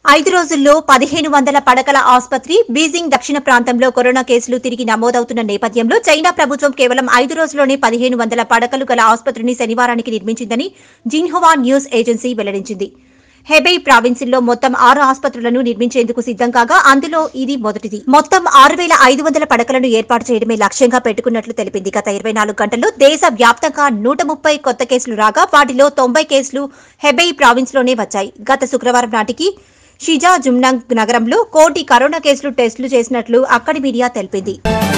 ఐదు రోజుల్లో పదిహేను వందల పడకల ఆసుపత్రి బీజింగ్ దక్షిణ ప్రాంతంలో కరోనా కేసులు తిరిగి నమోదవుతున్న నేపథ్యంలో చైనా ప్రభుత్వం కేవలం ఐదు రోజుల్లోనే పదిహేను వందల పడకలు గల ఆసుపత్రిని శనివారానికి నిర్మించిందని జిన్హువా న్యూస్ ఏజెన్సీ వెల్లడించింది హెబై ప్రావిన్సుల్లో మొత్తం ఆరు ఆసుపత్రులను నిర్మించేందుకు సిద్ధం కాగా అందులో ఇది మొదటిది మొత్తం ఆరు వేల ఐదు వందల పడకలను ఏర్పాటు చేయడమే లక్ష్యంగా పెట్టుకున్నట్లు తెలిపింది గత ఇరవై నాలుగు గంటల్లో దేశ వ్యాప్తంగా నూట ముప్పై కొత్త కేసులు రాగా వాటిలో తొంభై కేసులు హెబై ప్రావిన్స్లోనే వచ్చాయి గత శుక్రవారం నాటికి షిజా జుమ్నంగ్ నగరంలో కోటి కరోనా కేసులు టెస్టులు చేసినట్లు అక్కడి మీడియా తెలిపింది